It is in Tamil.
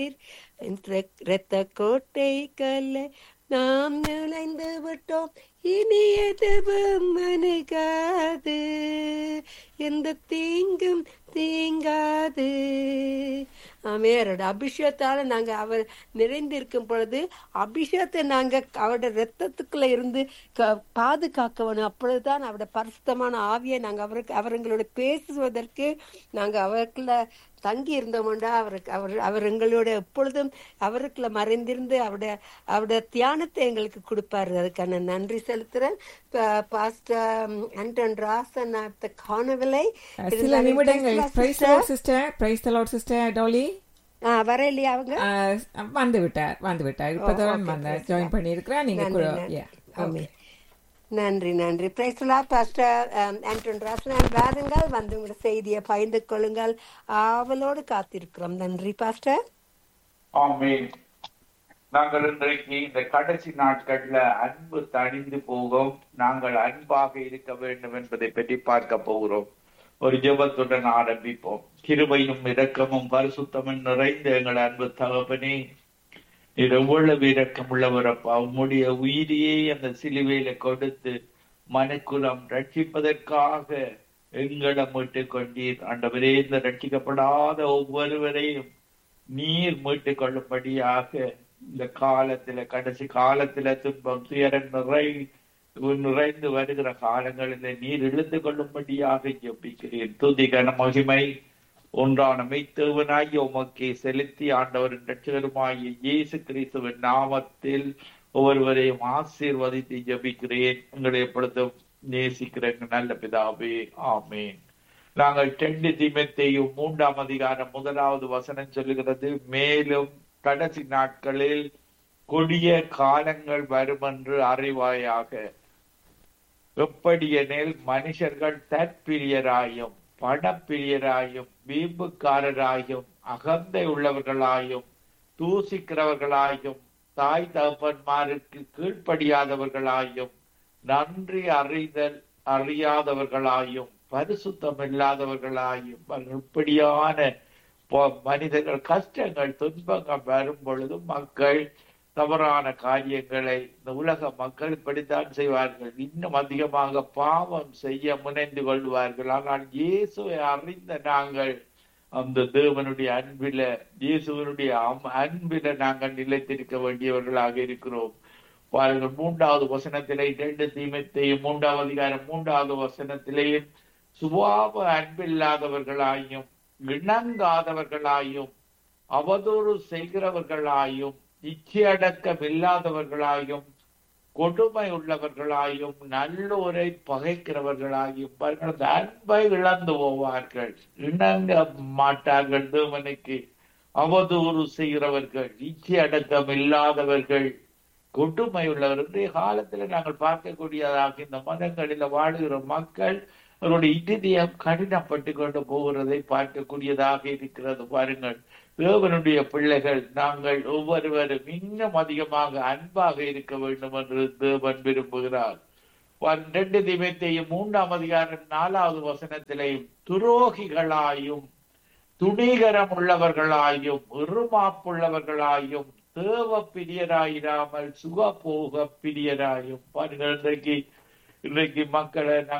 நீர் இரத்த கோட்டை கல்ல நாம் நுழைந்து விட்டோம் இனி எதுவும் அணுகாது எந்த தீங்கும் தீங்காது ஆமையாரோட அபிஷேகத்தால நாங்க அவர் நிறைந்திருக்கும் பொழுது அபிஷேகத்தை நாங்க அவருடைய ரத்தத்துக்குள்ள இருந்து க- பாதுகாக்க வேணும் அப்பொழுதுதான் அவருடைய பரிசுத்தமான ஆவியை நாங்க அவருக்கு அவருங்களோட பேசுவதற்கு நாங்க அவருக்குள்ள தங்கி இருந்தோம்டா அவருக்கு அவர் அவர் எங்களோட எப்பொழுதும் அவருக்குள்ள மறைந்திருந்து அவருடைய அவருடைய தியானத்தை எங்களுக்கு கொடுப்பாரு அதுக்கான நன்றி செலுத்துறேன் பாஸ்டர் அண்டன் ராசன் அத்தை காணவில்லை சில இருந்தாலும் நிமிடங்கள் praise the Lord, praise sister. Sister praise the Lord sister Dolly ஆ, வர இல்லையா அவங்க வந்து விட்டார் வந்து விட்டார் இப்பதான் okay, வந்த praise ஜாயின் God. பண்ணியிருக்கிறா நீங்க நன்றி, கூட நன்றி. yeah, ஆமென். okay. நன்றி நன்றி பிரைஸ்லா பாஸ்டர் ஆண்டன் ராசன் வாருங்கள் வந்து உங்களோட செய்தியை பகிர்ந்து கொள்ளுங்கள் ஆவலோடு காத்திருக்கிறோம் நன்றி பாஸ்டர் ஆமென் நாங்கள் இன்றைக்கு இந்த கடைசி நாட்கள்ல அன்பு தணிந்து போகும் நாங்கள் அன்பாக இருக்க வேண்டும் என்பதை பற்றி பார்க்க போகிறோம் ஒரு ஜெபத்துடன் ஆரம்பிப்போம் கிருபையும் இரக்கமும் பரிசுத்தமும் நிறைந்த எங்கள் அன்பு தகப்பனே நீர் எவ்வளவு இரக்கம் உள்ளவரப்பா உம்முடைய உயிரையே அந்த சிலுவையில கொடுத்து மனுக்குலம் ரட்சிப்பதற்காக எங்களிடம் மீட்டுக் கொண்டீர் ஆண்டவரே இந்த ரட்சிக்கப்படாத ஒவ்வொருவரையும் நீர் மீட்டுக் கொள்ளும்படியாக இந்த காலத்துல கடைசி காலத்துல துன்பம் துயரம் நிறை நிறைந்து வருகிற காலங்களில நீர் இழுந்து கொள்ளும்படியாக ஜெபிக்கிறேன் துதி கன மகிமை ஒன்றான மெய்த்தேவனாகிய உமக்கே செலுத்தி ஆண்டவரின் ரட்சகருமாகிய இயேசு கிறிஸ்துவின் நாமத்தில் ஒவ்வொருவரையும் ஆசீர்வதித்து ஜெபிக்கிறேன் உங்களை எப்பொழுதும் நேசிக்கிற எங்கள் நல்ல பிதாவே ஆமேன் நாங்கள் டெண்டு தீமத்தையும் மூன்றாம் அதிகாரம் முதலாவது வசனம் சொல்லுகிறது மேலும் கடைசி நாட்களில் கொடிய காலங்கள் வரும் என்று அறிவாயாக எப்படியெனில் மனுஷர்கள் தற்பிரியராயும் பணப்பிரியராயும் வீம்புக்காரராயும் அகந்தை உள்ளவர்களாயும் தூசிக்கிறவர்களாயும் தாய் தகப்பன்மாருக்கு கீழ்ப்படியாதவர்களாயும் நன்றி அறிதல் அறியாதவர்களாயும் பரிசுத்தம் இல்லாதவர்களாயும் இப்படியான ப- மனிதர்கள் கஷ்டங்கள் துன்பங்கள் வரும் பொழுது மக்கள் தவறான காரியங்களை இந்த உலக மக்கள் இப்படித்தான் செய்வார்கள் இன்னும் அதிகமாக பாவம் செய்ய முனைந்து கொள்வார்கள் ஆனால் இயேசுவை அறிந்த நாங்கள் அந்த தேவனுடைய அன்பில இயேசுவனுடைய அம்- அன்பில நாங்கள் நிலைத்திருக்க வேண்டியவர்களாக இருக்கிறோம் பாருங்கள் மூன்றாவது வசனத்திலே இரண்டு தீமத்தையும் மூன்றாவது அதிகாரம் மூன்றாவது வசனத்திலேயும் சுபாவ அன்பில்லாதவர்களாயும் இணங்காதவர்களாயும் அவதூறு செய்கிறவர்களாயும் இச்சையடக்கம் இல்லாதவர்களாயும் கொடுமை உள்ளவர்களாயும் நல்லோரை பகைக்கிறவர்களாயும் பாருங்கள், அந்த அன்பை இழந்து போவார்கள் இணங்க மாட்டார்கள் தேவனுக்கு அவதூறு செய்கிறவர்கள் இச்சை அடக்கம் இல்லாதவர்கள் கொடுமை உள்ளவர் இன்றைய காலத்துல நாங்கள் பார்க்கக்கூடியதாக இந்த மதங்களில வாழுகிற மக்கள் அவருடைய இதயம் கடினப்பட்டு கொண்டு போகிறதை பார்க்கக்கூடியதாக இருக்கிறது பாருங்கள் தேவனுடைய பிள்ளைகள் நாங்கள் ஒவ்வொருவரும் இன்னும் அதிகமாக அன்பாக இருக்க வேண்டும் என்று தேவன் விரும்புகிறார் பன்னெண்டு திமத்தையும் மூன்றாம் அதிகாரம் நாலாவது வசனத்திலேயும் துரோகிகளாயும் துணிகரம் உள்ளவர்களாயும் இருமாப்புள்ளவர்களாயும் தேவ பிரியராயிராமல் சுகபோக பிரியராயும் பாருங்கள் இன்றைக்கு இன்றைக்கு மக்களை